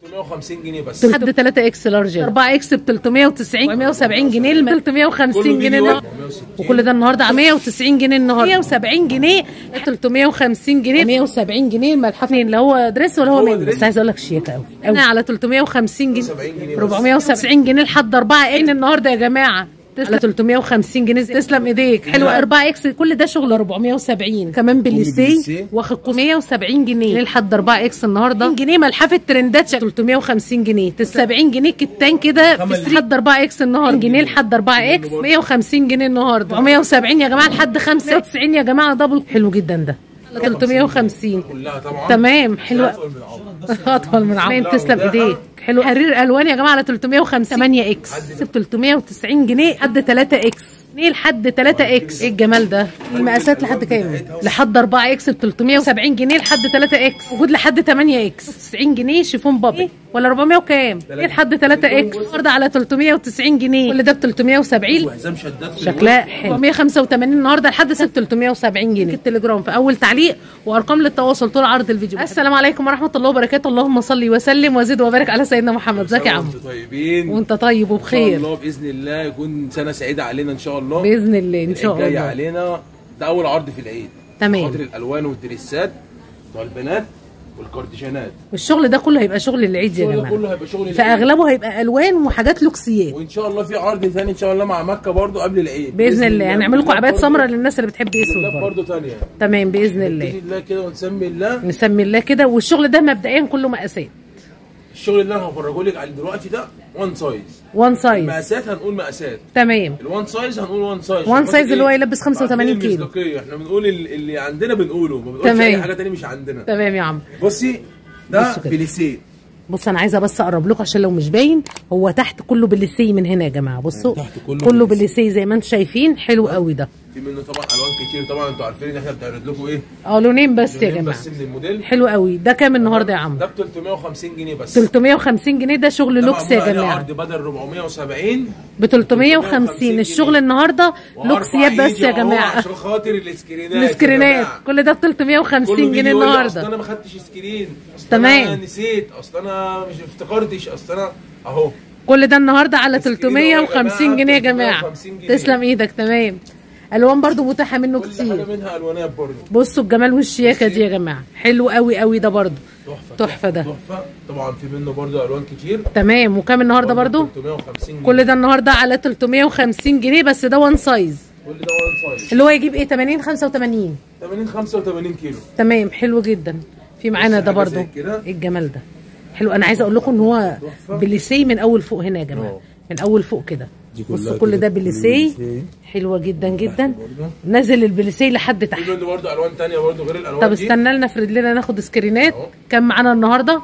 350 جنيه بس لحد 3 اكس لارج 4 اكس ب 390 470 جنيه ل 350 كله جنيه فيديو النهارده. 460. وكل ده النهارده على 190 جنيه النهارده 170 جنيه 350 جنيه 170 جنيه الملحفه اللي هو دريس ولا هو هو مين دريس. بس عايز اقول لك شياكه قوي انا على 350 جنيه 70 جنيه بس. 470 جنيه لحد 4 اكس النهارده يا جماعه على 350 جنيه تسلم ايديك حلو 4 اكس كل ده شغل 470 كمان بليسيه. بالليسيه واخد قوس 170 جنيه لحد 4 اكس النهارده جنيه ملحفه ترندات شكل 350 جنيه 70 جنيه كتان كده في خمس ستريت لحد 4 اكس النهارده جنيه لحد 4 اكس 150 جنيه النهارده 170 يا جماعه لحد 95 يا جماعه دبل حلو جدا ده 350 كلها طبعا تمام حلوه أطول من عمر. اطول من عمر تسلم ايديك حلو حرير الوان يا جماعه على 350 8 اكس ب 390 جنيه لحد 3 اكس جنيه لحد 3 اكس ايه الجمال ده المقاسات لحد كام لحد 4 اكس ب 370 جنيه لحد 3 اكس موجود لحد 8 اكس 90 جنيه شيفون بابي ولا 400 وكام ايه لحد 3 اكس النهارده على 390 جنيه كل ده ب 370 وحزام شداد في شكلها حلو 185 النهارده لحد 370 جنيه التليجرام في اول تعليق وارقام للتواصل طول عرض الفيديو السلام عليكم ورحمه الله وبركاته اللهم صل وسلم وزد وبارك على سيدنا محمد ازيك يا عم وانتم طيبين وانت طيب ان شاء وبخير الله باذن الله يكون سنه سعيده علينا ان شاء الله باذن الله ان شاء العيد جاي الله علينا ده اول عرض في العيد تمام. خاطر الالوان والدريسات بتوع البنات والكارديشانات والشغل ده كله هيبقى شغل العيد يا الشغل ده جماعه كله هيبقى شغل العيد. فاغلبه هيبقى الوان وحاجات لوكسيات وان شاء الله في عرض ثاني ان شاء الله مع مكه برضو قبل العيد باذن الله هنعمل لكم عبايات برضو- سمراء للناس اللي بتحب اسود برضه برضه ثانيه تمام باذن باذن الله الله كده ونسمي الله نسمي الله كده والشغل ده مبدئيا كله مقاسات الشغل اللي انا هفرجه لك عليه دلوقتي ده وان سايز وان سايز مقاسات هنقول مقاسات تمام الوان سايز هنقول وان سايز وان عشان سايز خاطر اللي هو إيه؟ يلبس 85 عارفين كيلو. المصداقية. احنا بنقول ال- اللي عندنا بنقوله ما بنقولش تمام. اي حاجه تاني مش عندنا تمام يا عم بصي ده بصوا كده. بليسيه بص انا عايزه بس اقرب لكم عشان لو مش باين هو تحت كله بالليسي من هنا يا جماعه بصوا تحت كله كله بالليسي. بالليسي زي ما انتم شايفين حلو قوي ده في منه طبعا الوان كتير طبعا انتوا عارفين ان احنا بنعرض لكم ايه اه لونين بس يا لونين جماعه بس من الموديل حلو قوي ده كام النهارده يا عم ده ب 350 جنيه بس 350 جنيه ده شغل ده لوكس معمول يا عليه جماعه عرض بدل 470 ب 350 الشغل النهارده لوكسيات وأربع بس يجي يا أهو جماعه عشان خاطر الاسكرينات يا السكرينات جماعة. كل ده ب 350 كله جنيه بيجي يقول لي اصل النهارده انا ما خدتش سكرين اصل تمام. انا نسيت اصل انا مش افتكرتش اصل انا اهو كل ده النهارده على السكرين أهو يا 350 جنيه يا جماعه 350 جنيه. تسلم ايدك تمام الوان برضو متاحه منه كل كتير حاجه منها الوانات برضه بصوا الجمال والشياكه دي يا جماعه حلو قوي قوي ده برضو تحفه تحفه ده تحفه طبعا في منه برضه الوان كتير تمام وكام النهارده برضو 350 جنيه كل ده النهارده على 350 جنيه بس ده وان سايز كل ده وان سايز اللي هو يجيب ايه 80 85 80 85 كيلو تمام حلو جدا في معانا بص ده حاجة برضو زي كده. ايه الجمال ده حلو انا عايزه اقول لكم ان هو تحفة. بليسي من اول فوق هنا يا جماعه اه. من اول فوق كده دي كلها بصوا كل كده ده كله بليسي بليسي. حلوه جدا جدا برضو. نازل البليسي لحد تحت في منه برضه الوان ثانيه برضه غير الالوان طب دي استنى لنا افرد لنا ناخد سكرينات اهو. كام معانا النهارده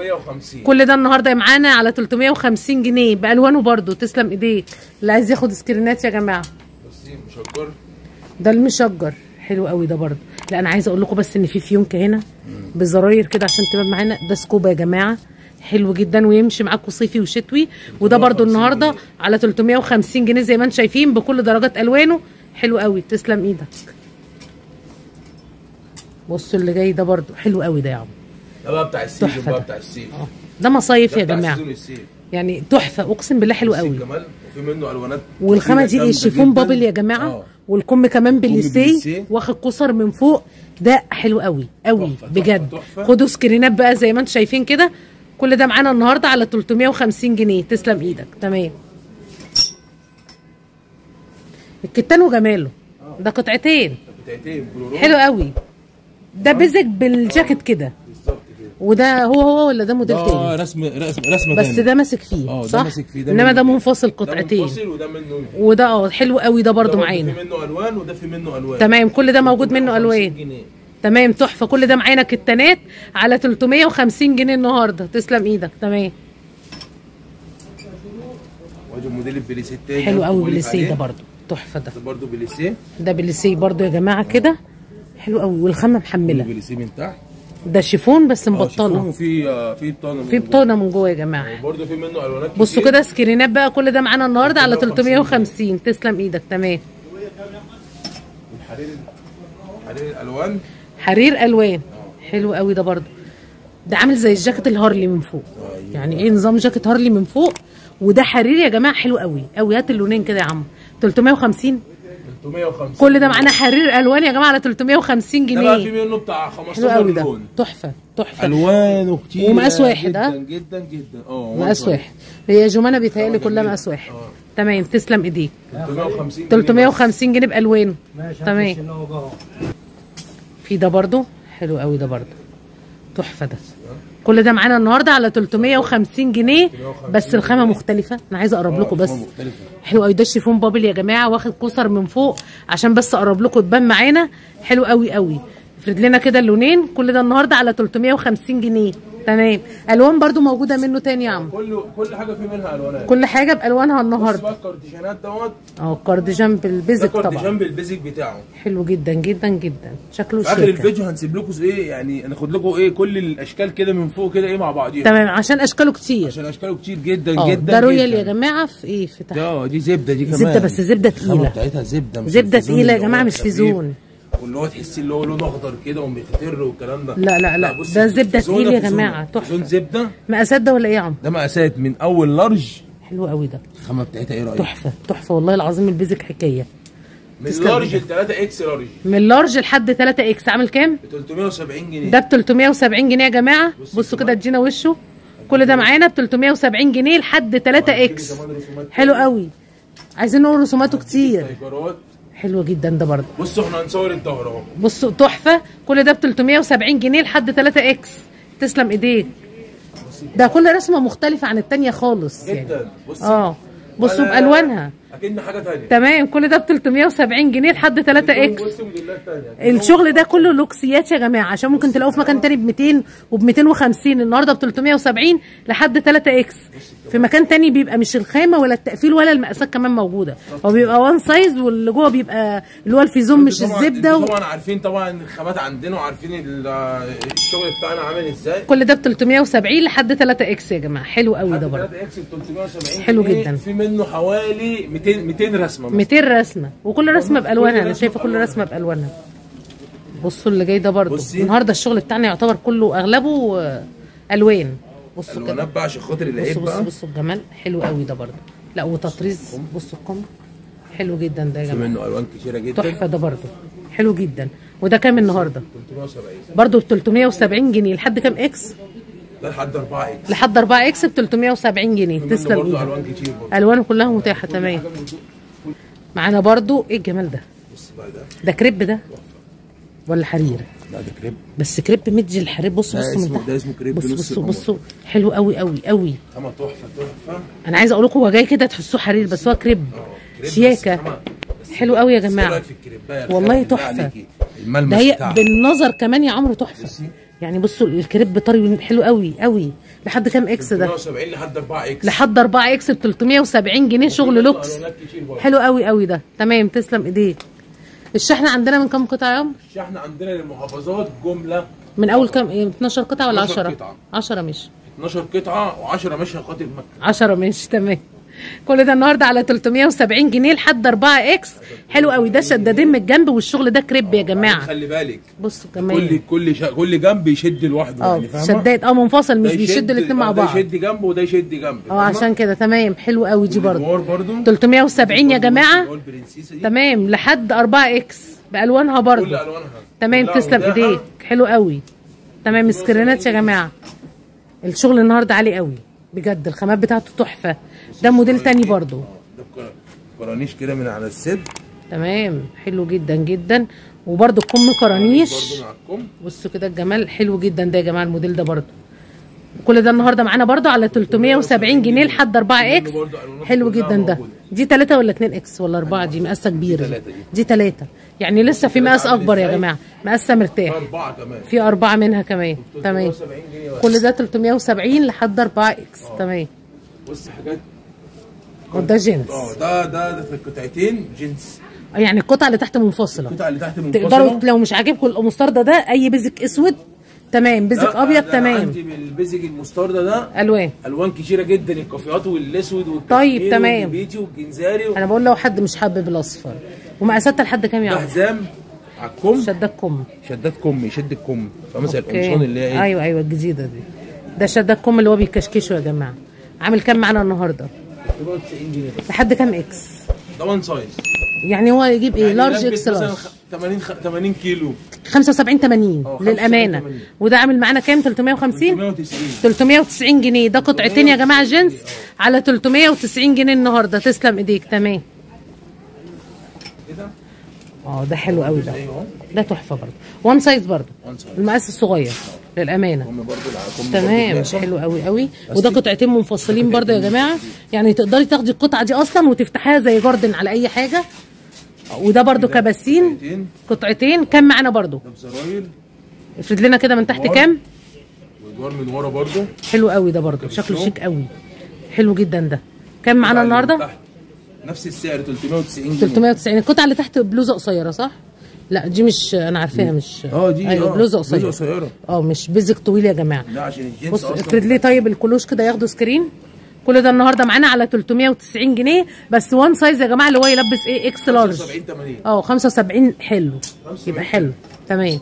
350 كل ده النهارده معانا على 350 جنيه بالوانه برضو تسلم ايديه اللي عايز ياخد سكرينات يا جماعه بصي مشجر ده المشجر حلو قوي ده برضو لا انا عايزه اقول لكم بس ان في فيونكه هنا بزراير كده عشان تبقى معانا ده سكوبا يا جماعه حلو جدا ويمشي معاكم صيفي وشتوي وده برضو النهارده على 350 جنيه زي ما انتم شايفين بكل درجات الوانه حلو قوي تسلم ايدك بصوا اللي جاي ده برضو حلو قوي ده يا عم ده بقى بتاع السيزون تحفة بقى ده. بتاع السيف اه ده مصايف ده يا بتاع جماعه سيزون السيف يعني تحفه اقسم بالله حلو بصي قوي الجمال وفي منه الوانات والخامه كتيرة دي ايه جامدة شيفون جداً. بابل يا جماعه اه. والكم كمان بليسيه. بليسيه واخد قصر من فوق ده حلو قوي قوي تحفة، بجد تحفة، تحفة. خدوا سكرينات بقى زي ما انتم شايفين كده كل ده معانا النهارده على 350 جنيه تسلم ايدك تمام الكتان وجماله ده قطعتين بتاعتين بلورو حلو قوي ده بيزك بالجاكيت كده بالظبط كده وده هو هو ولا ده موديل اه تاني رسم رسم رسمه بس تانية. ده ماسك فيه اه، ده صح ماسك فيه، ده انما منه. ده منفصل ده قطعتين منفصل وده منه وده اه حلو قوي ده برضو ده معانا في منه الوان وده في منه الوان تمام كل ده موجود منه 350 الوان جنيه. تمام تحفه كل ده معانا كتانات على 350 جنيه النهارده تسلم ايدك تمام وادي موديل البليسيه التاني حلو قوي بقولك باليسي عليه. ده برضو تحفه ده ده برضه بليسيه ده باليسي برضو يا جماعه كده حلو قوي والخامه محمله بليسيه من تحت ده شيفون بس اه، شيفون مبطنه وفي اه، في بطانه في بطانه من جوه يا جماعه برضه في منه الوانات بصوا كتير. كده سكرينات بقى كل ده معانا النهارده على 350 350 تسلم ايدك تمام الحرير حرير الالوان حرير الوان حلو قوي ده برضو ده عامل زي الجاكيت الهارلي من فوق يعني ايه نظام جاكيت هارلي من فوق وده حرير يا جماعه حلو قوي قوي هات اللونين كده يا عم 350 350 كل ده معانا حرير الوان يا جماعه على 350 ده بقى في جنيه منه بتاع حلو 15 قوي ده لون تحفه تحفه الوانه كتير ومقاس واحد، ها؟ جدا جدا جدا اه مقاس واحد هي جمانه بيتهيألي كلها مقاس واحد تمام تسلم ايديك 350 350 جنيه بالوانه تمام في ده برضو حلو قوي ده برضو تحفه ده كل ده معانا النهارده على 350 جنيه بس الخامه مختلفه انا عايزه اقرب لكم بس مختلفة. حلو قوي ده الشيفون بابل يا جماعه واخد كسر من فوق عشان بس اقرب لكم تبان معانا حلو قوي قوي افرد لنا كده اللونين كل ده النهارده على 350 جنيه تمام الوان برضو موجوده منه تاني يا عم كل كل حاجه في منها الوانات كل حاجه بالوانها بص النهارده بقى الكارديشانات دوت اه الكارديجان ده بالبيزك طبعا كارديشان بالبيزك بتاعه حلو جدا جدا جدا شكله في اخر شيك الفيديو هنسيب لكم ايه يعني هناخد لكم ايه كل الاشكال كده من فوق كده ايه مع بعضيها تمام عشان اشكاله كتير عشان اشكاله كتير جدا اه جدا ده رويال يا جدا. جماعه في ايه في تحت اه دي زبده دي كمان زبدة بس زبدة الخامة تقيلة. بتاعتها زبده مش زبدة الفيزون تقيلة يا اللي جماعة هو مش خفيف. فيزون. واللي هو تحسيه اللي هو لونه اخضر كده وبيختر والكلام ده لا لا لا بص ده زبدة الفيزون تقيل يا فيزون. جماعة تحفة فيزون زبده مقاسات ده ولا ايه يا عم ده مقاسات من اول لارج حلو قوي ده الخامه بتاعتها ايه رايك؟ تحفة تحفة والله العظيم البيزك حكاية من تسلم لارج إيدك. ل 3 اكس لارج من لارج لحد 3 اكس عامل كام ب 370 جنيه ده ب 370 جنيه يا جماعة بصوا كده ادينا وشه كل ده معانا ب 370 جنيه لحد 3 اكس كمان رسومات حلو قوي عايزين نقول رسوماته كتير تايجرات حلو جدا ده برضه بصوا احنا هنصور الظهر اهو بصوا تحفه كل ده ب 370 جنيه لحد 3 اكس تسلم ايديك ده كل رسمه مختلفه عن التانية خالص يعني جدا بصي اه بصوا ولا- بالوانها اكن حاجه ثانيه تمام كل ده ب 370 جنيه لحد 3 اكس بصي موديلات ثانيه الشغل ده كله لوكسيات يا جماعه عشان ممكن تلاقوه في مكان تاني ب 200 وب 250 النهارده ب 370 لحد 3 اكس في مكان تاني بيبقى مش الخامه ولا التقفيل ولا المقاسات كمان موجوده هو بيبقى وان سايز واللي جوه بيبقى اللي هو الفيزون مش طبعاً- الزبده انتوا و... طبعا عارفين طبعا الخامات عندنا وعارفين ال- الشغل بتاعنا عامل ازاي كل ده ب 370 لحد 3 اكس يا جماعه حلو قوي ده برضه 3 اكس ب 370 حلو جنيه. جدا. في منه حوالي 200 200 رسمه مثلا 200 رسمه وكل رسمه بالوانها انا رسمة شايفه كل بألوانها. رسمه بالوانها بصوا اللي جاي ده برضه بصي. النهارده الشغل بتاعنا يعتبر كله اغلبه آه، الوان بصوا كده الوانات بقى عشان خاطر العيب بصوا بصوا بقى بصوا الجمال حلو قوي ده برضه لا وتطريز بصوا القمر حلو جدا ده يا في جماعه منه الوان كتيره جدا تحفه ده برضه حلو جدا وده كام النهارده 370 برضه ب 370 جنيه لحد كام اكس ده لحد 4 اكس لحد 4 اكس ب 370 جنيه في منه تسلم برضه ايدك الوان كتير برضه الوانه كلها متاحه تمام حاجة من فوق. معانا برضو ايه الجمال ده بص بقى ده ده كريب ده ولا حرير لا ده كريب بس كريب مدي الحرير بصوا ده بصوا من اسمه- تحت ده اسمه كريب بصوا بنص بصوا القمر. بصوا حلو قوي قوي قوي خامه تحفه تحفه انا عايزه اقول لكم هو جاي كده تحسوه حرير بس هو كريب كريب بس شياكه خامة- بس حلو قوي يا بس ايه جماعه رايك في الكريبايه الخامة والله بالله تحفة. عليكي؟ الملمس ده هي بتاعها بالنظر كمان يا عمرو تحفه بصي. يعني بصوا الكريب طري حلو قوي قوي لحد كام اكس ده 370 لحد 4 اكس لحد 4 اكس ب 370 جنيه شغل لوكس ألوانات كتير برضه. حلو قوي قوي ده تمام تسلم ايديك الشحن عندنا من كام قطعه يا عمرو الشحن عندنا للمحافظات جمله من اول كام ايه 12 قطعه ولا 12 10 قطعة. 10 مش 12 قطعه و10 ماشيه خاطر مكه 10 ماشي تمام كل ده النهارده على 370 جنيه لحد 4 اكس حلو قوي ده شدادين من الجنب والشغل ده كريب يا جماعه خلي بالك بصوا كل كمان كل شا... كل جنب يشد لوحده اه يعني فاهمه شداد اه منفصل مش ده بيشد يشد- الاثنين آه، مع ده بعض يشد جنب وده يشد جنب اه عشان كده تمام حلو قوي دي برضه الجوار برضو 370 يا اللي جماعه هو البرنسيسه دي تمام لحد 4 اكس بالوانها كل برضه الوانها تمام كلها تسلم متاحة. ايديك حلو قوي تمام سكرينات يا جماعه الشغل النهارده عالي قوي بجد الخامات بتاعته تحفه ده موديل تاني برضه ده بك- كرانيش كده من على السد تمام حلو جدا جدا وبرده كم كرانيش برضو مع الكم بصوا كده الجمال حلو جدا ده يا جماعه الموديل ده برده كل ده النهارده معانا برده على 370 جنيه لحد 4 اكس برضو ألوانات حلو كلها جدا ده موجودة. دي 3 ولا 2 اكس ولا 4 دي مقاسه كبيره دي تلاتة دي. دي 3 يعني لسه في مقاس عامل اكبر يا إزاي؟ جماعه مقاسه مرتاح اربعه كمان في أربعة منها كمان تمام 370 جنيه بس. كل ده 370 لحد 4 اكس تمام بص حاجات وده جينز اه ده ده ده قطعتين جنس يعني القطعه اللي تحت منفصله القطعه اللي تحت تقدروا منفصله لو مش عاجبكم المستردة ده اي بيزك اسود تمام بيزك لا، ابيض ده تمام عندي بالبيزك المستردة ده الوان الوان كتيره جدا الكافيات والاسود والكشمير طيب، تمام. والبيتي والجنزاري انا بقول لو حد مش حابب الاصفر ومقاساتها لحد كام يا ده عم حزام على الكم شداد كم شداد كم يشد الكم فمثلا اوكي القمصان اللي هي ايه ايوه ايوه الجديده دي ده شداد كم اللي هو بيكشكشه يا جماعه عامل كام معانا النهارده 90 جنيه لحد كام اكس ده وان سايز يعني هو يجيب ايه يعني لارج يلبس اكس مثلا لارج خ- 80 خ- 80 كيلو 75 80 اه، للامانه 75. وده عامل معانا كام 350 390 390 جنيه ده قطعتين يا جماعه جنس على 390 جنيه النهارده تسلم ايديك تمام كده اه ده حلو قوي ده ايوه ده تحفه برضه وان سايز برضه وان سايز المقاس الصغير للامانه هم برضه العقم تمام حلو قوي قوي وده قطعتين منفصلين برضه يا جماعه يعني تقدري تاخدي القطعه دي اصلا وتفتحيها زي جاردن على اي حاجه وده برضه كباسين قطعتين قطعتين كام معانا برضه ده بزراير افرد لنا كده من تحت ورا. كام وادوار من ورا برضه حلو قوي ده برضه شكله شيك قوي حلو جدا ده كام معانا اللي من النهارده تحت. نفس السعر 390 جنيه 390 القطعه اللي تحت بلوزه قصيره صح لا دي مش انا عارفاها مش اه دي ايوه اه بلوزه بلوزه قصيره قصيره اه مش بيزك طويل يا جماعه لا عشان الجنس بص اصلا افرد لي طيب الكلوش كده ياخدوا سكرين كل ده النهارده معانا على 390 جنيه بس وان سايز يا جماعه اللي هو يلبس ايه اكس لارج 70 80 اه 75 حلو يبقى حلو تمام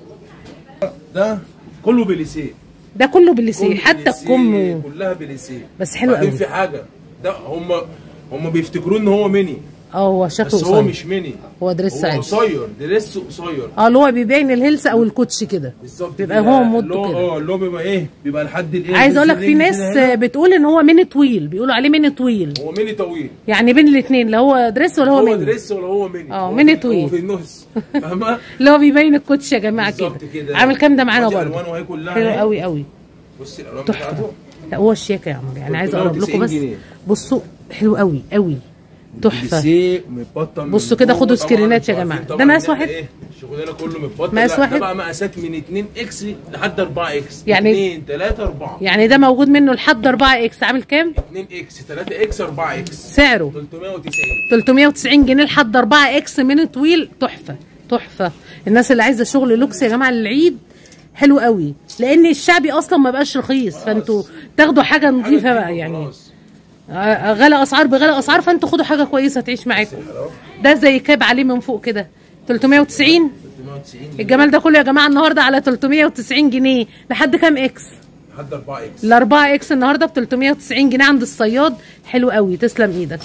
ده كله بليسيه ده كله بالليسيه كله حتى بليسيه، الكم كلها بليسيه بس حلو بعدين قوي. في حاجه ده هم هم بيفتكروا ان هو ميني اه هو شكله بس هو قصير مش ميني هو دريس هو عادي قصير دريس قصير اه اللي هو بيبين الهيلث او الكوتش كده بالظبط بيبقى كده. هو اللي مده هو- كده اه اللي هو بيبقى ايه بيبقى لحد الايه عايز اقول لك في الرجل ناس كده هنا. بتقول ان هو ميني طويل بيقولوا عليه ميني طويل هو ميني طويل يعني بين الاثنين لا هو دريس ولا هو هو ميني دريس ولا هو ميني اه، هو ميني في- طويل. هو في النص فاهمه اللي هو بيبين الكوتش يا جماعه كده بالظبط كده عامل كام ده معانا ودي برضه الوانه اهي كلها حلو اهي. قوي قوي بصي الالوان تحفه بتاعته لا هو الشياكه يا عمرو يعني عايز اقرب لكم 390 بس جنيه. بصوا حلو قوي قوي تحفه بليسيه متبطن من بصوا كده جوه. خدوا طبعاً سكرينات يا انتوا جماعة. عارفين ده طبعاً مقاس إن إحنا واحد؟ ايه شغلنا كله متبطن مقاس لا، واحد؟ ده بقى مقاسات من 2 اكس لحد 4 اكس يعني- 2 3 4 يعني ده موجود منه لحد 4 اكس عامل كام 2 اكس 3 اكس 4 اكس سعره 390 390 جنيه لحد 4 اكس من طويل تحفه تحفه الناس اللي عايزه شغل لوكس يا جماعه للعيد حلو قوي لان الشعبي اصلا ما بقاش رخيص فانتوا تاخدوا حاجه نظيفه بقى يعني خلاص. آه، غلا اسعار بغلا اسعار فانتوا خدوا حاجه كويسه تعيش معاكم ده زي كاب عليه من فوق كده 390 390 الجمال ده كله يا جماعه النهارده على 390 جنيه لحد كام اكس لحد 4 اكس ال 4 اكس النهارده ب 390 جنيه عند الصياد حلو قوي تسلم ايدك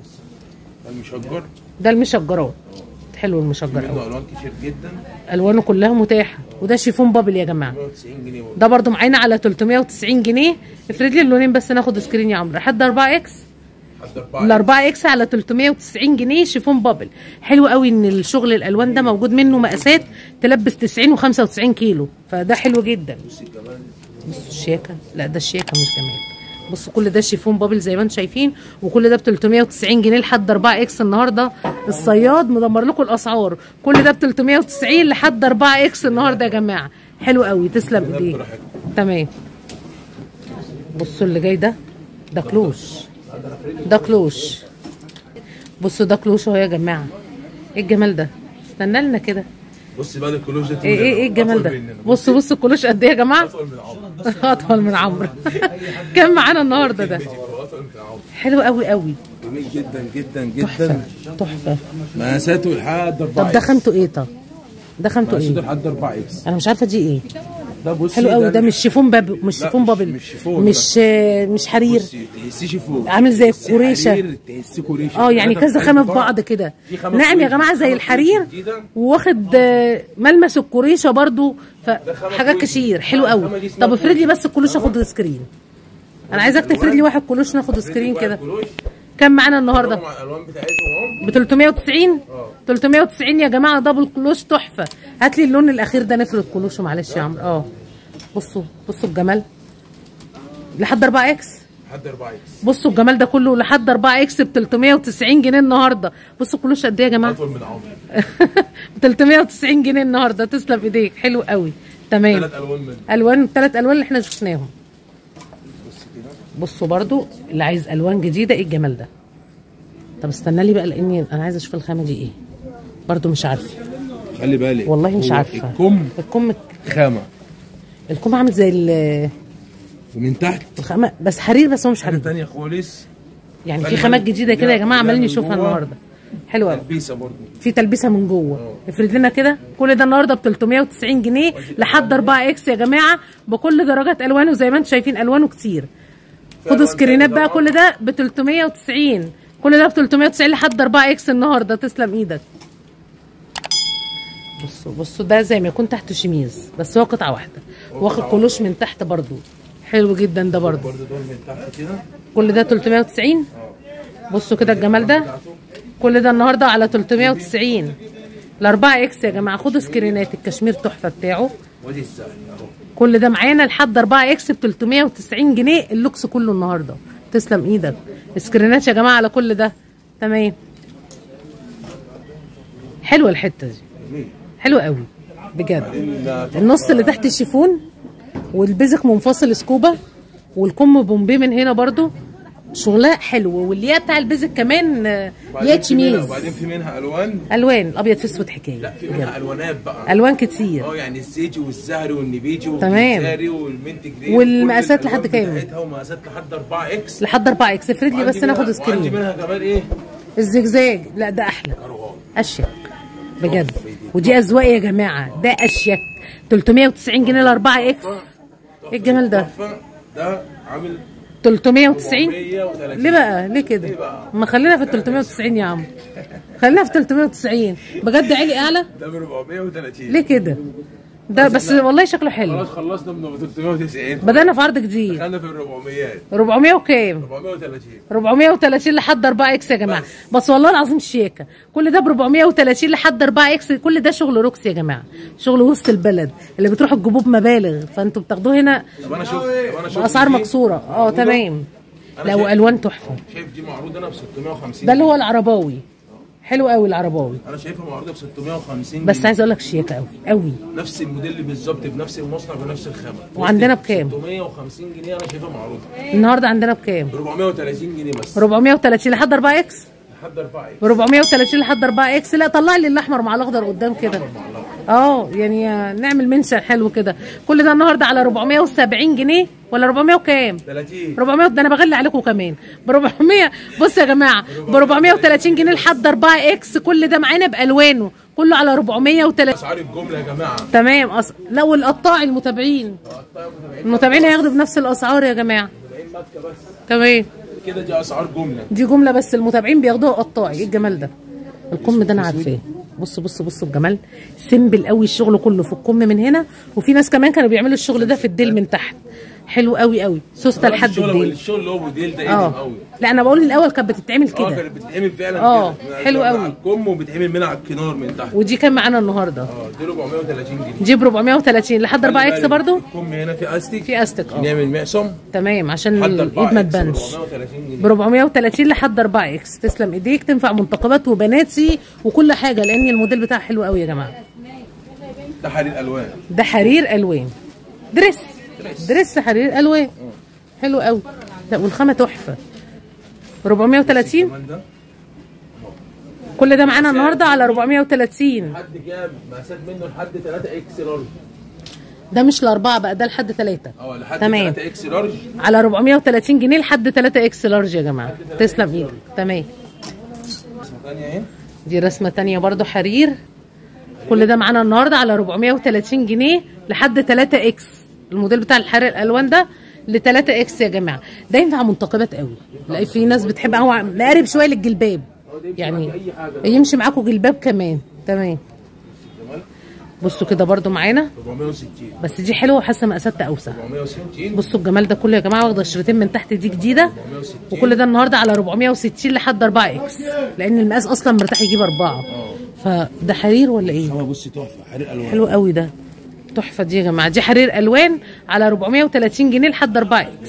المشجر ده المشجرات حلو المشجر قوي منه الوان كتير جدا الوانه كلها متاحه وده شيفون بابل يا جماعه 190 جنيه برضه ده برضو معانا على 390 جنيه افرد لي اللونين بس ناخد سكرين يا عمرو لحد 4 اكس لحد 4 ال 4 اكس على 390 جنيه شيفون بابل حلو قوي ان الشغل الالوان ده موجود منه مقاسات تلبس 90 و95 كيلو فده حلو جدا بصي كمان بصوا الشياكه لا ده الشياكه مش جمال بصوا كل ده شيفون بابل زي ما انتم شايفين وكل ده ب 390 جنيه لحد 4 اكس النهارده الصياد مدمر لكم الاسعار كل ده ب 390 لحد 4 اكس النهارده يا جماعه حلو قوي تسلم ايديك تمام بصوا اللي جاي ده ده كلوش ده كلوش بصوا ده كلوش اهو يا جماعه ايه الجمال ده استنى لنا كده بصي بقى الكلوش ده ايه ايه ايه الجمال أطول ده مننا. بصوا بصوا الكلوش قد ايه يا جماعه اطول من عمر اطول من عمرو كم معانا النهارده ده اطول من عمر حلو قوي قوي جميل جدا جدا تحفه جدا تحفه مقاساته لحد 4 طب ده خامته ايه طب ده خامته مقاساته ايه لحد 4 اكس انا مش عارفه دي ايه ده بصي حلو قوي ده مش شيفون باب مش لا، شيفون مش- بابل مش شيفون، مش مش حرير بصي تحسيه شيفون عامل زي تحسيه الكوريشة. حرير، تحسيه كوريشة اه يعني ثلاثة كذا في خامه في بعض. بعض كده في خامة نعم يا كوريشة، جماعه زي خامة الحرير كوريشة جديدة. واخد آه، ملمس الكوريشه برضو خامة فحاجات كويسة. كتير حلو الخامة قوي دي اسمها طب افرد لي كويسة. بس الكلوش اخد سكرين انا عايزاك تفرد لي واحد كلوش ناخد سكرين كده الكلوش. كام معانا النهارده طبعا الالوان بتاعتهم اهو ب 390 اه. 390 يا جماعه دبل كلوش تحفه هات لي اللون الاخير ده نفرد كلوشه معلش يا عمرو اه بصوا بصوا الجمال لحد 4 اكس لحد 4 اكس بصوا الجمال ده كله لحد 4 اكس ب 390 جنيه النهارده بصوا كلوش قد ايه يا جماعه اطول من عمر ب 390 جنيه النهارده تسلم ايديك حلو قوي تمام ثلاث الوان منه الوان الثلاث الوان اللي احنا شفناهم بص كده بصوا برضو اللي عايز الوان جديده ايه الجمال ده طب استنى لي بقى لاني انا عايزه اشوف الخامه دي ايه برضو مش عارفه خلي بالك والله مش هو عارفه الكم الكم خامه الكم عامل زي ال- ومن تحت الخامه بس حرير بس هو مش حاجه حرير تانية خالص يعني في خلي خامات بالك. جديده كده يا لا، جماعه لا، عمالين من نشوفها جوه. النهارده حلو قوي تلبيسه برضه في تلبيسه من جوه افرد لنا كده كل ده النهارده ب 390 جنيه لحد 4 اكس يا جماعه بكل درجات الوانه زي ما انتم شايفين الوانه كتير خدوا ألوان سكرينات تاني بقى طبعاً. كل ده ب 390 كل ده ب 390 لحد 4 اكس النهارده تسلم ايدك بصوا بصوا ده زي ما يكون تحت شميز بس هو قطعه واحده واخد كلوش من تحت برضو حلو جدا ده برضو برضه دول من تحت كده كل ده 390 بصوا كده الجمال ده كل ده النهارده على 390 ال 4 اكس يا جماعه خدوا سكرينات الكشمير تحفه بتاعه وادي السهل اهو كل ده معانا لحد 4 اكس ب 390 جنيه اللوكس كله النهارده تسلم ايدك سكرينات يا جماعه على كل ده تمام حلوه الحته دي جميل حلوه قوي بجد ال- النص اللي تحت الشيفون والبزق منفصل سكوبه والكم بومبي من هنا برضو شغلها حلو واللياقه بتاع البزق كمان آه، وبعدين لياقه في منها- شميز وبعدين في منها الوان الوان ابيض في اسود حكايه لا في بجد. منها الوانات بقى الوان كتير اه يعني الزيتي والزهري والنبيتي تمام. والزهري والمنت جرين والمقاسات كل الألوان لحد كام؟ بتاعتها ومقاسات لحد 4 اكس لحد 4 اكس افرد لي بس وعندي ناخد منها- وعندي سكرين منها كمان ايه الزجزاج لا ده احلى كروان اشيك بجد ودي اذواق يا جماعه ده اشيك 390 جنيه ل 4 اكس ايه الجمال ده تحفة. ده عامل 390 430 ليه بقى ليه كده ليه بقى؟ ما خلينا في ال 390 يا عم خلينا في 390 بجد عالي اعلى ده ب 430 ليه كده ده بس والله شكله حلو خلاص خلصنا من 390 بدأنا في عرض جديد دخلنا في ال 400 400 وكام 430 430 لحد 4 اكس يا جماعه بس والله العظيم شياكه كل ده ب 430 لحد 4 اكس كل ده شغل روكس يا جماعه شغل وسط البلد اللي بتروحوا تجيبوه بمبالغ فانتوا بتاخدوه هنا طب انا شوف طب انا شوف باسعار دي مكسوره اه معروضة. تمام أنا لا شايف- والوان تحفه شايف دي معروضه انا ب 650 ده اللي هو العرباوي حلو قوي العرباوي انا شايفها معروضه ب 650 بس جنيه. عايز اقول لك شياكه قوي قوي نفس الموديل بالظبط بنفس المصنع بنفس الخامه وعندنا بكام؟ 650 جنيه انا شايفها معروضه النهارده عندنا بكام ب 430 جنيه بس 430 لحد 4 اكس لحد 4 ب 430 لحد 4 اكس لا طلع لي الاحمر مع الاخضر قدام كده اه يعني نعمل منشن حلو كده كل ده النهارده على 470 جنيه ولا 400 وكام 30 400 ده انا بغلي عليكم كمان ب 400 بص يا جماعه ب 430 جنيه لحد 4 اكس كل ده معانا بالوانه كله على 430 اسعار الجمله يا جماعه تمام أص... لا والقطاع المتابعين المتابعين هياخدوا بنفس الاسعار يا جماعه 70 مكه بس تمام كده دي اسعار جمله دي جمله بس المتابعين بياخدوها قطاعي ايه الجمال ده الكم ده انا عارفاه بص بص بص الجمال سيمبل قوي الشغل كله في الكم من هنا وفي ناس كمان كانوا بيعملوا الشغل ده في الديل من تحت حلو قوي قوي سوسته لحد الشغل الديل الشغل اللي هو موديل ده اه قديم قوي لا انا بقول الاول كانت بتتعمل اه كده كانت بتتعمل فعلا اه، كده. حلو من قوي. على الكم وبتعمل من على الكنار من تحت ودي كان معانا النهارده اه دي 430 جنيه دي ب 430 لحد 4 اكس برضو الكم هنا في استيك في استك اه نعمل معصم تمام عشان لحد الايد 4 ما إكس تبانش 430 جنيه ب 430 لحد 4 اكس تسلم ايديك تنفع منتقبات وبناتي وكل حاجه لان الموديل بتاعها حلو قوي يا جماعه ده حرير الوان ده حرير الوان دريس دريس حرير الوان حلو قوي لا والخامه تحفه 430 كمان ده كل ده معانا النهارده على 430 حد جاب مقاسات منه لحد 3 اكس لارج ده مش الاربعه بقى ده لحد ثلاثه اه لحد تمام. 3 اكس لارج على 430 جنيه لحد 3 اكس لارج يا جماعه تسلم ايدك تمام اسمها ثانيه اهي دي رسمه تانية برضو حرير كل ده معانا النهارده على 430 جنيه لحد 3 اكس الموديل بتاع الحرير الالوان ده ل 3 اكس يا جماعه ده ينفع منتقبات قوي لا في ناس بتحب هو مقارب شويه للجلباب يعني اي حاجه يمشي معاكم جلباب كمان تمام تمام بصوا كده برضو معانا 460 بس دي حلوه وحاسه مقاساتها اوسع 460 بصوا الجمال ده كله يا جماعه واخده شريطين من تحت دي جديده 460 وكل ده النهارده على 460 لحد 4 اكس لان المقاس اصلا مرتاح يجيب اربعه فده حرير ولا ايه؟ اه بصي تحفه حرير الوان حلو قوي ده تحفه دي يا جماعه دي حرير الوان على 430 جنيه لحد 4 اكس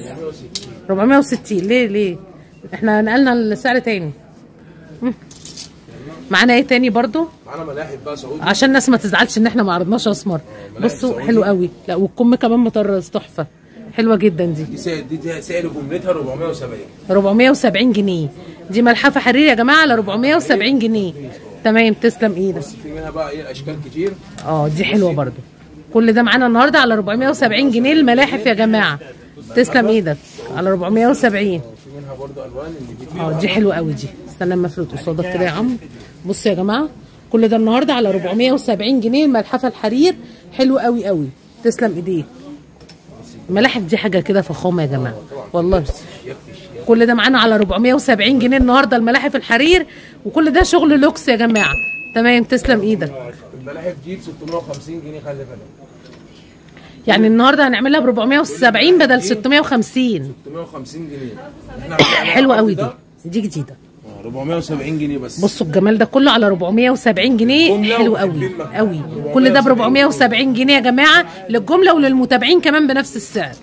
460 ليه ليه احنا نقلنا السعر تاني مم. معانا ايه تاني برضو معانا ملاحف بقى سعودي عشان الناس ما تزعلش ان احنا ما عرضناش اسمر ملاحق بصوا سعودي. حلو قوي لا والكم كمان مطرز تحفه حلوه جدا دي دي سعر دي, دي سعر جملتها 470 470 جنيه دي ملحفه حرير يا جماعه على 470 جنيه تمام تسلم ايدك بس في منها بقى ايه اشكال كتير اه دي حلوه برضو كل ده معانا النهارده على 470 جنيه الملاحف يا جماعه تسلم ايدك على 470 منها برضو الوان اللي اه دي حلوه قوي دي استنى اما افرد قصادك كده يا عم بصوا يا جماعه كل ده النهارده على 470 جنيه الملحفه الحرير حلو قوي قوي تسلم ايديك الملاحف دي حاجه كده فخامه يا جماعه والله كل ده معانا على 470 جنيه النهارده الملاحف الحرير وكل ده شغل لوكس يا جماعه تمام تسلم ايدك الملاحف دي ب 650 جنيه خلي بالك يعني النهارده هنعملها ب 470 بدل 650 650 جنيه احنا عندنا حلوه قوي دي ده، دي جديده آه، 470 جنيه بس بصوا الجمال ده كله على 470 جنيه جملة حلو وفي قوي الكلمة. قوي كل ده ب 470 470 جنيه يا جماعه للجمله وللمتابعين كمان بنفس السعر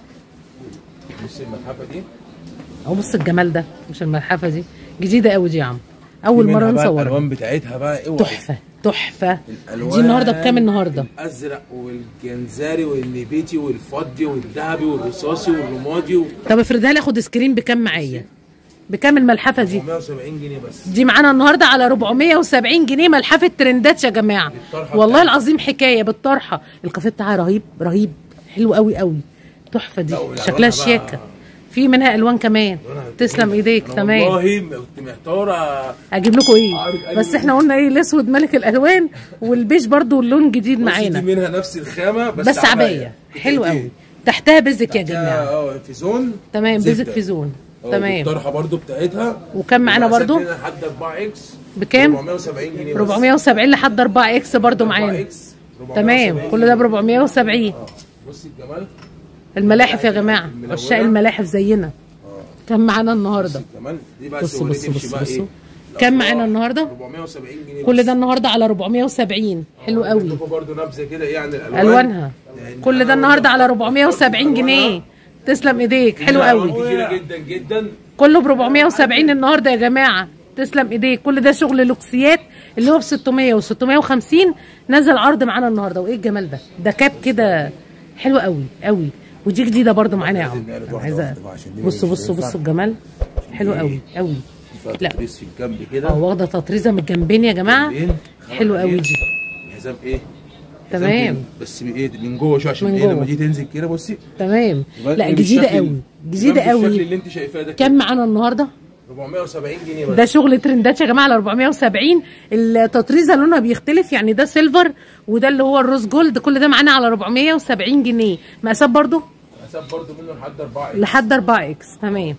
بص الملحفه دي اهو بص الجمال ده مش الملحفه دي جديده قوي دي يا عم اول في مره منها بقى نصورها الالوان بتاعتها بقى اوعى تحفه تحفه الألوان دي النهارده بكام النهارده الازرق والجنزاري والنبيتي والفضي والذهبي والرصاصي والرمادي و... طب افرضها لي اخد سكرين بكام معايا بكام الملحفه دي 470 جنيه بس دي معانا النهارده على 470 جنيه ملحفه ترندات يا جماعه بالطرحة والله بتاعتها. العظيم حكايه بالطرحه الكافيه بتاعها رهيب رهيب حلو قوي قوي تحفه دي لا، والألوانها شكلها بقى- شياكه في منها الوان كمان تسلم ايديك أنا تمام والله كنت محتاره اجيب لكم ايه عارف أجيب بس إيه؟ احنا قلنا ايه الاسود ملك الالوان والبيج برضو اللون جديد بص معانا دي منها نفس الخامه بس, بس عبايه حلو قوي تحتها بيزك يا جماعه اه في زون تمام زبدة. بيزك في زون آه، تمام الطرحه برضو بتاعتها وكم معانا المقاسات برضو؟ هنا لحد 4 اكس بكام 470 جنيه بس. 470 لحد 4 اكس برضو 4 معانا اكس تمام كل ده ب 470 بص الجمال الملاحف يا جماعه الملونة. عشاق الملاحف زينا كم معانا النهارده كمان دي بقى بصوا السواليف بصوا تمشي بصوا بقى بصوا ايه كم معانا النهارده 470 جنيه كل بس. ده النهارده على 470 حلو قوي عندكم برضو نبذه كده ايه عن الالوان الوانها لأن كل ده أنا النهارده على برضو 470 جنيه تسلم ايديك حلو فيها ألوان قوي كتيره جدا جدا كله ب 470 النهارده يا جماعه تسلم ايديك كل ده شغل لوكسيات اللي هو ب 600 و 650 نزل عرض معانا النهارده وايه الجمال ده ده كاب كده حلو قوي قوي ودي جديده برضو معانا يا عم نعرض أنا واحدة عايزه واحدة بقى عشان دي بصوا مش بصوا هينفع. بصوا الجمال حلو قوي قوي لا. لا في الجنب كده اه واخده تطريزه من الجنبين يا جماعه جنبين. حلو قوي دي الحزام ايه تمام. حزام كده، بس بايه من جوه شويه عشان من ايه جوه. لما تيجي تنزل كده بصي تمام يبقى لا إيه جديده بالشكل- قوي جديده يبقى بالشكل قوي اللي انت شايفاه ده كم معانا النهارده 470 جنيه بس ده شغل ترندات يا جماعه على 470 التطريزه لونها بيختلف يعني ده سيلفر وده اللي هو الروز جولد كل ده معانا على 470 جنيه مقاسات برضو حساب برضو منه لحد 4 لحد 4 اكس تمام ايه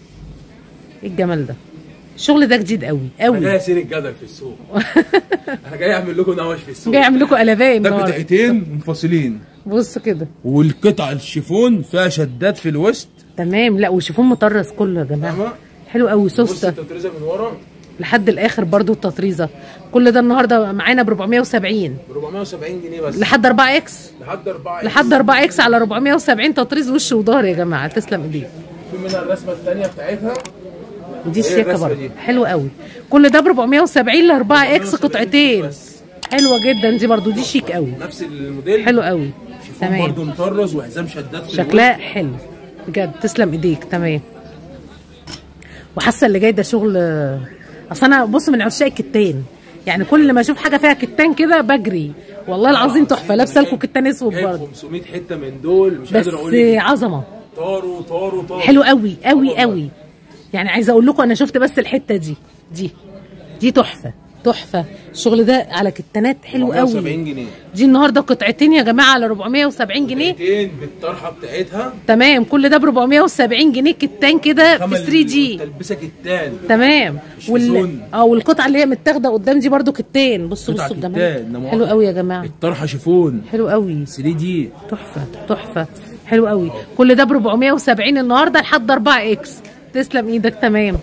الجمال ده الشغل ده جديد قوي انا جاي قوي اسير الجدل في السوق انا جاي اعمل لكم نوش في السوق جاي اعمل لكم قلبان ده النهارده قطعتين منفصلين بص كده والقطع الشيفون فيها شدات في الوسط تمام لا وشيفون مطرز كله يا جماعه فاهمة؟ حلو قوي بص سوسته التطريزه من ورا لحد الاخر برضو التطريزه كل ده النهارده معانا ب 470 ب 470 جنيه بس لحد 4 اكس لحد 4 لحد 4 اكس على 470 تطريز وش وظهر يا جماعه تسلم ايديك في منها الرسمه الثانيه بتاعتها ودي إيه الشيكه الرسمة برضه دي؟ حلو قوي كل ده ب 470 ل 4 اكس 470 قطعتين بس. حلوه جدا دي برضه دي شيك قوي نفس الموديل حلو قوي شيفون تمام برضو مطرز وحزام شدات في شكلها حلو بجد تسلم ايديك تمام وحاسه اللي جاي ده شغل اصل انا بص من عشاق الكتان يعني كل ما اشوف حاجه فيها كتان كده بجري والله العظيم تحفه لابسه لكم كتان اسود جايب برضه 500 حته من دول مش بس قادر اقول لك عظمه طاروا طاروا طاروا حلو قوي قوي والله. قوي يعني عايزه اقول لكم انا شفت بس الحته دي دي دي تحفه تحفه الشغل ده على كتانات حلو 470 قوي جنيه دي النهارده قطعتين يا جماعه على 470 جنيه قطعتين بالطرحه بتاعتها تمام كل ده ب 470 جنيه كتان كده في خامة 3 دي تلبسك التان تمام مش في زون. اه والقطعه اللي هي متاخده قدام دي برضو كتان بصوا قطعة بصوا كتان، الجمال إنما حلو قوي يا جماعه الطرحه شيفون حلو قوي 3 دي تحفه تحفه حلو قوي كل ده ب 470 النهارده لحد 4 اكس تسلم ايدك تمام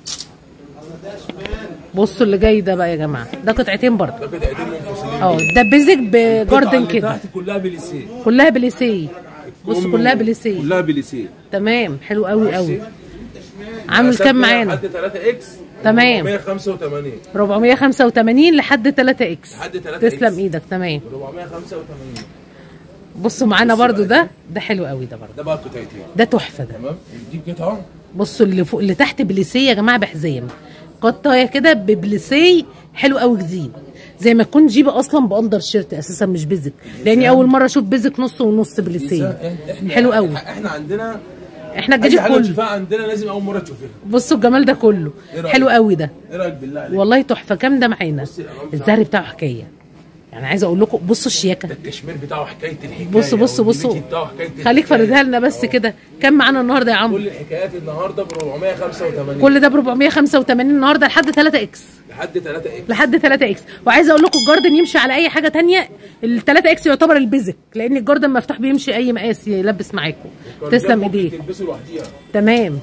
بصوا اللي جاي ده بقى يا جماعه ده قطعتين برضه ده قطعتين منفصلين اه ده بيزك القطعة بجاردن اللي كده تحت كلها بليسيه كلها بليسيه بصوا كم- كلها بليسيه كلها بليسيه تمام حلو قوي قوي عامل مقاسات كام منها معانا لحد 3 اكس تمام. 485 485 لحد 3 اكس لحد 3 تسلم إكس. ايدك تمام 485 بصوا معانا بصوا برضو بقى ده ده حلو قوي ده برضو ده بقى قطعتين ده تحفه ده تمام دي قطعه بصوا اللي فوق اللي تحت بليسيه يا جماعه بحزام قطايه كده ببليسيه حلو قوي جديد زي ما تكون جيبه اصلا باندر شيرت اساسا مش بيزك لاني اول مره اشوف بيزك نص ونص بليسيه إحنا- حلو قوي احنا عندنا احنا اي الجديد حاجه كله تشوفها عندنا لازم اول مره تشوفيها بصوا الجمال ده كله إيه رأيك؟ حلو قوي ده ايه رايك بالله عليك والله تحفه كام ده معانا بصي الألوان الزهر بتاعه حكايه يعني عايزه اقول لكم بصوا الشياكه ده الكشمير بتاعه حكايه الحكايه بصوا بصوا والنبيتي بصوا بتاعه حكايه خليك الحكاية. فردها لنا بس كده كام معانا النهارده يا عمرو كل الحكايات النهارده ب 485 كل ده ب 485 النهارده لحد 3 اكس لحد 3 اكس لحد 3 اكس وعايزه اقول لكم الجاردن يمشي على اي حاجه تانية ال 3 اكس يعتبر البيزك لان الجاردن مفتوح بيمشي اي مقاس يلبس معاكم تسلم ايديك تلبسه لوحديها تمام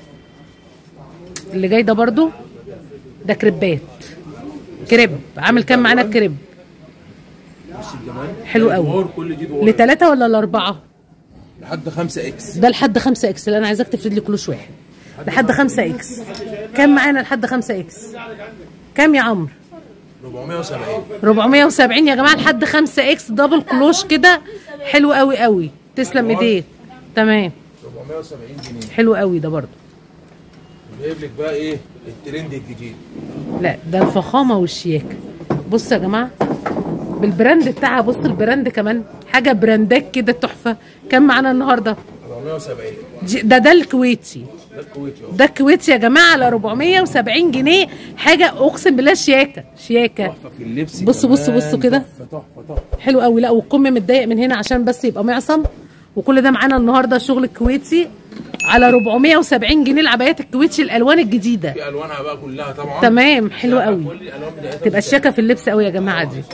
اللي جاي ده برضو ده كريبات كريب عامل كام معانا الكريب بصي الجمال حلو ده قوي. دوار كل دي دوار لثلاثة ولا لأربعة؟ لحد 5 اكس ده لحد 5 اكس اللي انا عايزاك تفرد لي كلوش واحد لحد 5 اكس كام معانا لحد 5 اكس؟ كام يا عمرو؟ 470 470 يا جماعه لحد 5 اكس دبل كلوش كده حلو قوي قوي تسلم ايديك تمام 470 جنيه حلو قوي ده برضو جايب لك بقى ايه الترند الجديد لا ده الفخامه والشياكه بص يا جماعه بالبراند بتاعها بص البراند كمان حاجه براندات كده تحفه كام معانا النهارده 470 دي- ده ده الكويتي ده الكويتي اهو ده الكويتي يا جماعه على 470 جنيه حاجه اقسم بالله شياكه شياكه تحفه في اللبس بصوا- بصوا- كمان. بصوا كده. تحفه تحفه تحفه حلو قوي لا والكم متضايق من هنا عشان بس يبقى معصم وكل ده معانا النهارده شغل الكويتي على 470 جنيه العبايات الكويتي الالوان الجديده في الوانها بقى كلها طبعا تمام حلو قوي كل الالوان بتاعتها تبقى الشياكه في اللبس قوي يا جماعه دي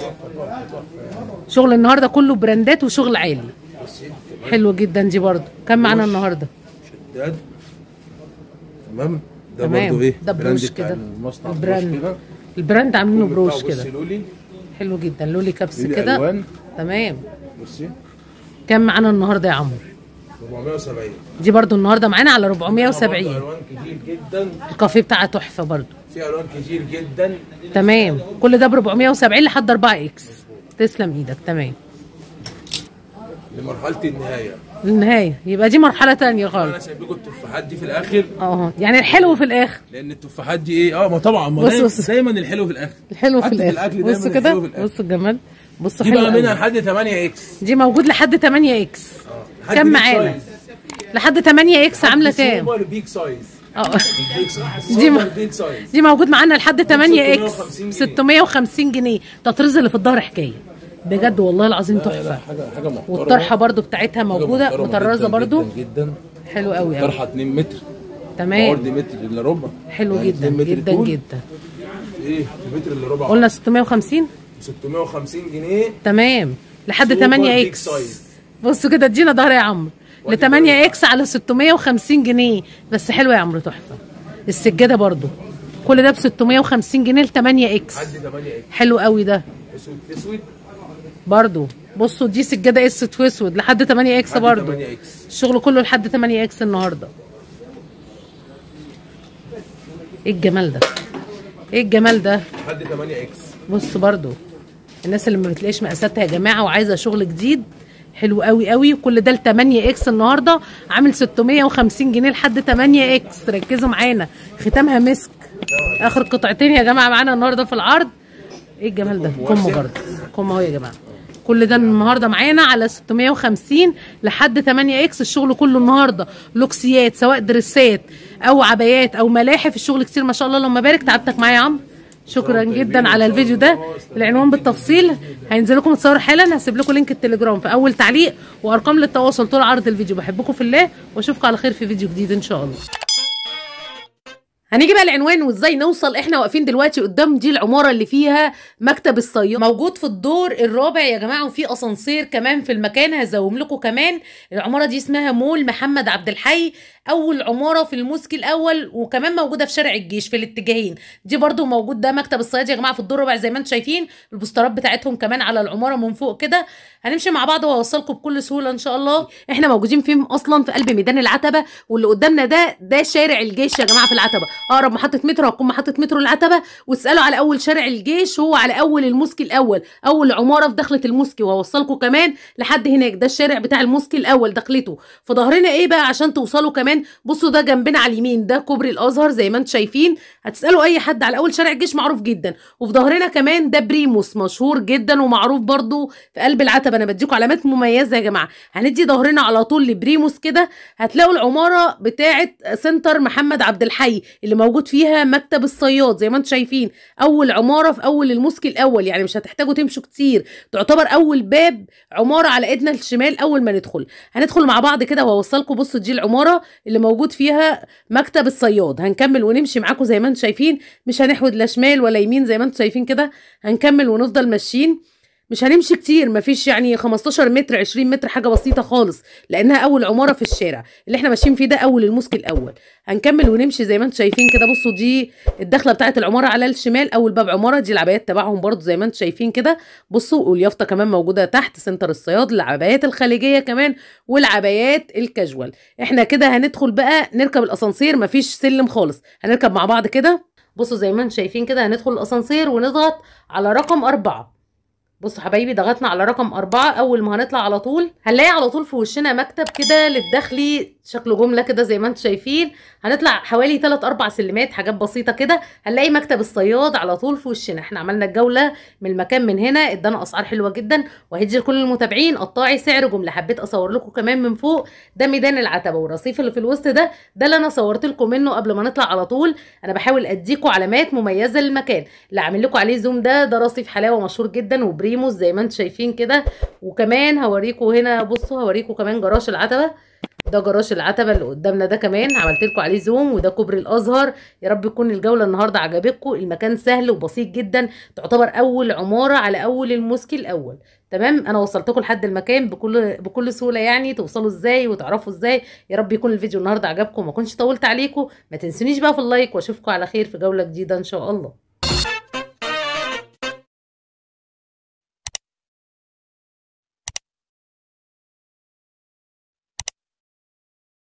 شغل النهارده كله براندات وشغل عالي بصي حلو جدا دي برضو كم معانا النهارده شداد تمام ده تمام برضو ايه ده براند بروش بتاع كده المصنع بروش البراند كده البراند عاملينه الكم بروش بتاعه كده بصي لولي حلو جدا لولي كبس لولي كده ألوان. تمام بصي كم معانا النهارده يا عمرو 470 دي برضو النهارده معانا على برضو 470 الوان كتير جدا الكافيه بتاعها تحفه برضو في الوان كتير جدا تمام كل ده ب 470 لحد 4 اكس تسلم ايدك تمام لمرحله النهايه النهايه يبقى دي مرحله تانية انا خالص سايب لكم التفاحات دي في الاخر اه يعني الحلو في الاخر لان التفاحات دي ايه اه ما طبعا ما بص- دايما, بص. دايما الحلو في الاخر الحلو في حتى الاخر الاكل دايما بصوا كده الحلو في الاخر بصوا الجمال بصوا دي حلو بقى قوي. منها لحد 8 اكس دي موجود لحد 8 اكس لحد كم بيج معانا سايز. لحد 8 اكس عامله كام سوبر بيج سايز اه بيج سايز دي ما- سوبر بيج سايز دي موجود معانا لحد 8 اكس 650 جنيه. 650 جنيه تطريز اللي في الظهر حكايه بجد والله العظيم لا لا تحفه حاجه حاجه محترمه والطرحه برضو بتاعتها حاجة موجوده محترمة مطرزه جداً برضو جدا جدا حلو قوي قوي طرحه 2 متر تمام عرض متر الا ربع حلو يعني جدا 2 متر جدا طول. جدا ايه في متر الا ربع قلنا 650 650 جنيه تمام لحد سوبر 8 بيج اكس سايز. بصوا كده ادينا ظهر يا عمرو ل ودي 8 اكس على 650 جنيه بس حلوه يا عمرو تحفه السجاده برضو كل ده ب 650 جنيه ل 8 اكس لحد 8 اكس حلو قوي ده اسود في اسود برضو بصوا دي سجاده اسود في اسود لحد 8 اكس لحد برضو 8 اكس الشغل كله لحد 8 اكس النهارده ايه الجمال ده ايه الجمال ده لحد 8 اكس بص برضو الناس اللي ما بتلاقيش مقاساتها يا جماعه وعايزه شغل جديد حلو قوي قوي كل ده ل 8 اكس النهارده عامل 650 جنيه لحد 8 اكس ركزوا معانا ختامها مسك اخر قطعتين يا جماعه معانا النهارده في العرض ايه الجمال ده كم برضه كم اهو يا جماعه كل ده النهارده معانا على 650 لحد 8 اكس الشغل كله النهارده لوكسيات سواء دريسات او عبايات او ملاحف الشغل كتير ما شاء الله اللهم بارك تعبتك معايا يا عمرو شكرا جدا على الفيديو ده العنوان بالتفصيل هينزل لكم الصور حالا هسيب لكم لينك التليجرام في اول تعليق وارقام للتواصل طول عرض الفيديو بحبكم في الله واشوفكم على خير في فيديو جديد ان شاء الله هنيجي بقى العنوان وازاي نوصل احنا واقفين دلوقتي قدام دي العماره اللي فيها مكتب الصياد موجود في الدور الرابع يا جماعه وفي اسانسير كمان في المكان هزوم لكم كمان العماره دي اسمها مول محمد عبد الحي اول عماره في الموسكي الاول وكمان موجوده في شارع الجيش في الاتجاهين دي برضو موجود ده مكتب الصياد يا جماعه في الدور الرابع زي ما انتم شايفين البوسترات بتاعتهم كمان على العماره من فوق كده هنمشي مع بعض وهوصلكم بكل سهوله ان شاء الله احنا موجودين فين اصلا في قلب ميدان العتبه واللي قدامنا ده ده شارع الجيش يا جماعه في العتبه اقرب محطه مترو هتكون محطه مترو العتبه وتسالوا على اول شارع الجيش هو على اول الموسكي الاول اول عماره في دخله الموسكي وهوصلكم كمان لحد هناك ده الشارع بتاع الموسكي الاول دخلته في ظهرنا ايه بقى عشان توصلوا كمان كمان بصوا ده جنبنا على اليمين ده كوبري الازهر زي ما انتم شايفين هتسالوا اي حد على اول شارع الجيش معروف جدا وفي ظهرنا كمان ده بريموس مشهور جدا ومعروف برضو في قلب العتبه انا بديكم علامات مميزه يا جماعه هندي ظهرنا على طول لبريموس كده هتلاقوا العماره بتاعه سنتر محمد عبد الحي اللي موجود فيها مكتب الصياد زي ما انتم شايفين اول عماره في اول الموسك الاول يعني مش هتحتاجوا تمشوا كتير تعتبر اول باب عماره على ايدنا الشمال اول ما ندخل هندخل مع بعض كده وهوصلكم بصوا دي العماره اللي موجود فيها مكتب الصياد هنكمل ونمشي معاكم زي ما انتم شايفين مش هنحود لا شمال ولا يمين زي ما انتم شايفين كده هنكمل ونفضل ماشيين مش هنمشي كتير مفيش يعني 15 متر 20 متر حاجه بسيطه خالص لانها اول عماره في الشارع اللي احنا ماشيين فيه ده اول الموسك الاول هنكمل ونمشي زي ما انتم شايفين كده بصوا دي الدخله بتاعه العماره على الشمال اول باب عماره دي العبايات تبعهم برضو زي ما انتم شايفين كده بصوا واليافطه كمان موجوده تحت سنتر الصياد العبايات الخليجيه كمان والعبايات الكاجوال احنا كده هندخل بقى نركب الاسانسير مفيش سلم خالص هنركب مع بعض كده بصوا زي ما انتم شايفين كده هندخل الاسانسير ونضغط على رقم أربعة بصوا حبايبي ضغطنا على رقم أربعة أول ما هنطلع على طول هنلاقي على طول في وشنا مكتب كده للدخلي شكله جملة كده زي ما انتم شايفين هنطلع حوالي 3 4 سلمات حاجات بسيطة كده هنلاقي مكتب الصياد على طول في وشنا احنا عملنا الجولة من المكان من هنا ادانا أسعار حلوة جدا وهدي لكل المتابعين قطاعي سعر جملة حبيت أصور لكم كمان من فوق ده ميدان العتبة والرصيف اللي في الوسط ده ده اللي أنا صورت لكم منه قبل ما نطلع على طول أنا بحاول أديكم علامات مميزة للمكان اللي عامل لكم عليه زوم ده ده رصيف حلاوة مشهور جدا وبريموس زي ما انتم شايفين كده وكمان هوريكم هنا بصوا هوريكم كمان جراج العتبة ده جراج العتبه اللي قدامنا ده كمان عملت لكم عليه زوم وده كوبري الازهر يا رب تكون الجوله النهارده عجبتكم المكان سهل وبسيط جدا تعتبر اول عماره على اول الموسكي الاول تمام انا وصلتكم لحد المكان بكل بكل سهوله يعني توصلوا ازاي وتعرفوا ازاي يا رب يكون الفيديو النهارده عجبكم وما كنتش طولت عليكم ما تنسونيش بقى في اللايك واشوفكم على خير في جوله جديده ان شاء الله